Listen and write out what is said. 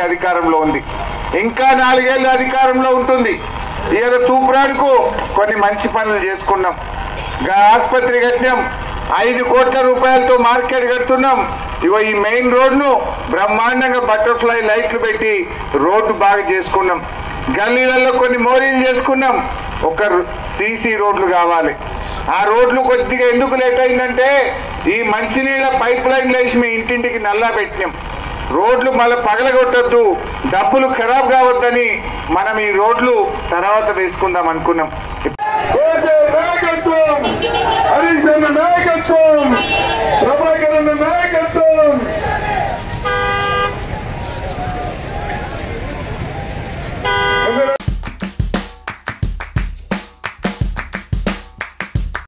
అధికారంలో ఉంది ఇంకా నాలుగేళ్ళు అధికారంలో ఉంటుంది ఇవాళ తూపురాడుకు కొన్ని మంచి పనులు చేసుకున్నాం గా ఆసుపత్రి కట్టినాం ఐదు కోట్ల రూపాయలతో మార్కెట్ కడుతున్నాం ఇగో ఈ మెయిన్ రోడ్ను బ్రహ్మాండంగా బటర్ఫ్లై లైట్లు పెట్టి రోడ్డు బాగా చేసుకున్నాం గల్లీలలో కొన్ని మోరీలు చేసుకున్నాం ఒక సీసీ రోడ్లు కావాలి ఆ రోడ్లు కొద్దిగా ఎందుకు లేట్ అయిందంటే ఈ మంచినీళ్ళ పైప్ లైన్ వేసి మీ ఇంటింటికి నల్లా పెట్టినాం రోడ్లు మళ్ళీ పగలగొట్టద్దు డబ్బులు ఖరాబ్ కావద్దని మనం ఈ రోడ్లు తర్వాత వేసుకుందాం అనుకున్నాం నాయకత్వం హరీష్ అన్న నాయకత్వం